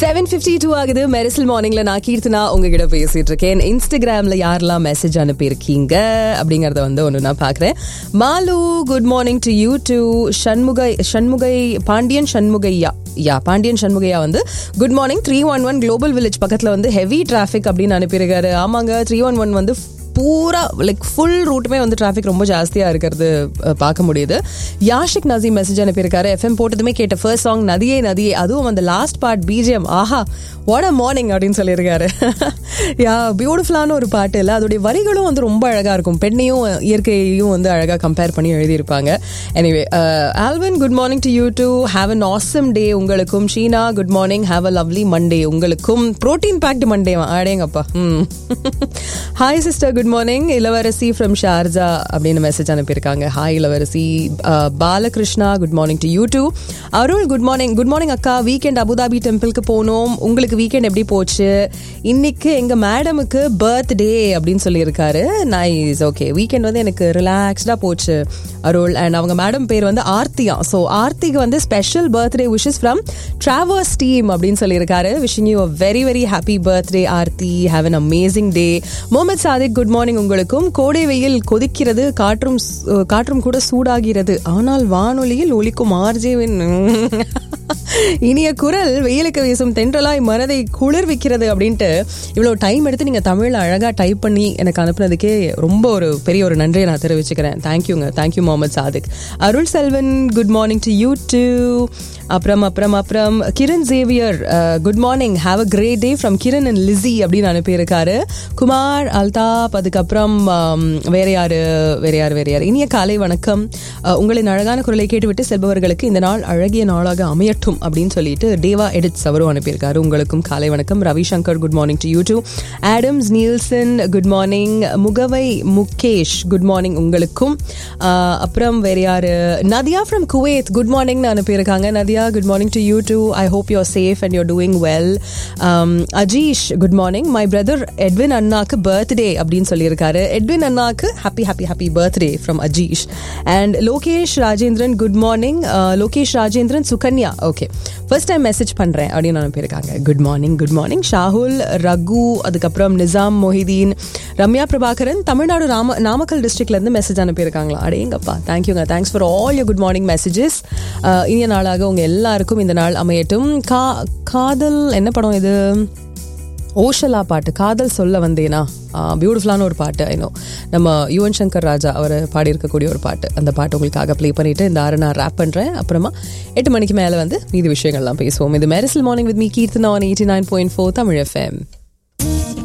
seven fifty two ஆகுது மெரிசல் மார்னிங்ல நான் கீர்த்தனா உங்ககிட்ட பேசிட்டு இருக்கேன் இன்ஸ்டாகிராம்ல யாரெல்லாம் மெசேஜ் அனுப்பியிருக்கீங்க அப்படிங்கறத வந்து ஒன்று நான் பார்க்குறேன் Malu good morning to you too Shanmugai Shanmugai Pandiyan Shanmugaiya யா பாண்டியன் சண்முகையா வந்து good morning three one one global village பக்கத்தில் வந்து ஹெவி டிராஃபிக் அப்படின்னு அனுப்பியிருக்காரு ஆமாங்க த்ரீ ஒன் ஒன் வந்து பூரா லைக் ஃபுல் ரூட்டுமே வந்து டிராஃபிக் ரொம்ப ஜாஸ்தியாக இருக்கிறது அஹ், பார்க்க முடியுது யாஷிக் நசீம் மெசேஜ் அனுப்பியிருக்காரு எஃப்எம் போட்டதுமே கேட்ட ஃபர்ஸ்ட் சாங் நதியே நதியே அதுவும் அந்த லாஸ்ட் பார்ட் பிஜிஎம் ஆஹா வாட் அ மார்னிங் அப்படின்னு சொல்லியிருக்காரு யா பியூட்டிஃபுல்லான ஒரு பாட்டு இல்லை அதோடைய வரிகளும் வந்து ரொம்ப அழகாக இருக்கும் பெண்ணையும் இயற்கையையும் வந்து அழகாக கம்பேர் பண்ணி எழுதியிருப்பாங்க anyway Alvin good morning to you to have an awesome day உங்களுக்கும் Sheena good morning have a lovely Monday உங்களுக்கும் ப்ரோட்டீன் பேக்டு மண்டே அடேங்கப்பா ம் hi sister good morning Ilavarasi from Sharjah அப்படின்னு மெசேஜ் அனுப்பியிருக்காங்க ஹாய் இளவரசி அஹ், Balakrishna good morning to you too Arul good morning good morning அக்கா weekend Abu Dhabi டெம்பிளுக்கு போனோம் உங்களுக்கு வீக்கெண்ட் எப்படி போச்சு இன்னைக்கு எங்க மேடமுக்கு பர்த்டே அப்படின்னு சொல்லியிருக்காரு நைஸ் ஓகே வீக்கெண்ட் வந்து எனக்கு ரிலாக்ஸ்டா போச்சு அருள் அண்ட் அவங்க மேடம் பேர் வந்து ஆர்த்தியா ஸோ ஆர்த்திக்கு வந்து special birthday wishes from Traverse team அப்படின்னு சொல்லியிருக்காரு wishing you a very very happy birthday Aarthi have an amazing day Mohammed Sadiq good morning உங்களுக்கும் கோடை வெயில் கொதிக்கிறது காற்றும் சு- காற்றும் கூட சூடாகிறது ஆனால் வானொலியில் ஒலிக்கும் ஆர்ஜேவின் இனிய குரல் வெயிலுக்கு வீசும் தென்றலாய் மனதை குளிர்விக்கிறது அப்படின்ட்டு இவ்வளோ டைம் எடுத்து நீங்கள் தமிழில் அழகாக டைப் பண்ணி எனக்கு அனுப்புனதுக்கே ரொம்ப ஒரு பெரிய ஒரு நன்றியை நான் தெரிவிச்சுக்கிறேன் தேங்க்யூங்க thank you Mohammed Sadiq Arul Selvan good morning to you too அப்புறம் அப்புறம் அப்புறம் Kiran Xavier good morning have a great day from Kiran and Lizzy அப்படின்னு அனுப்பியிருக்காரு குமார் அல்தாப் அதுக்கப்புறம் ஆம், வேற யாரு வேற யார் வேற யார் இனிய காலை வணக்கம் அஹ், உங்களின் அழகான குரலை கேட்டுவிட்டு செல்பவர்களுக்கு இந்த நாள் அழகிய நாளாக அமையட்டும் அப்படின்னு சொல்லிட்டு தேவா எடிட்ஸ் அவரும் அனுப்பியிருக்காரு உங்களுக்கும் காலை வணக்கம் Ravishankar good morning to you too Adams Nielsen good morning Mugavai Mukesh good morning உங்களுக்கும் அஹ், அப்புறம் வேற யாரு நதியா ஃப்ரம் குவைத் குட் மார்னிங்னு அனுப்பியிருக்காங்க Nadhiya good morning to you too I hope you're safe and you're doing well Ajeesh good morning my brother Edwin அண்ணாக்கு பர்த்டே அப்படின்னு சொல்லியிருக்காரு எட்வின் அண்ணாக்கு happy happy happy birthday from Ajeesh and Lokesh Rajendran good morning Lokesh Rajendran Sukanya okay first time message பண்ணுறேன் அப்படின்னு அனுப்பியிருக்காங்க good morning good morning Shahul Raghu அதுக்கப்புறம் நிசாம் மொஹிதீன் ரம்யா பிரபாகரன் தமிழ்நாடு ராம நாமக்கல் டிஸ்ட்ரிக்ட்ல இருந்து மெசேஜ் அனுப்பியிருக்காங்களா அடேங்கப்பா தேங்க்யூங்க thanks for all you good morning messages இனிய நாளாக உங்க எல்லாருக்கும் இந்த நாள் அமையட்டும் கா காதல் என்ன படம் இது ஓஷலா பாட்டு காதல் சொல்ல வந்தேனா பியூட்டிஃபுல்லான ஒரு பாட்டு ஐநோ நம்ம யுவன் சங்கர் ராஜா அவர் பாடியிருக்கக்கூடிய ஒரு பாட்டு அந்த பாட்டு உங்களுக்காக ப்ளே பண்ணிட்டு இந்த ஆறு நான் ரேப் பண்ணுறேன் அப்புறமா எட்டு மணிக்கு மேலே வந்து மீதி விஷயங்கள்லாம் பேசுவோம் இது மேரிசல் morning with me Keerthana on eighty nine point four Tamil FM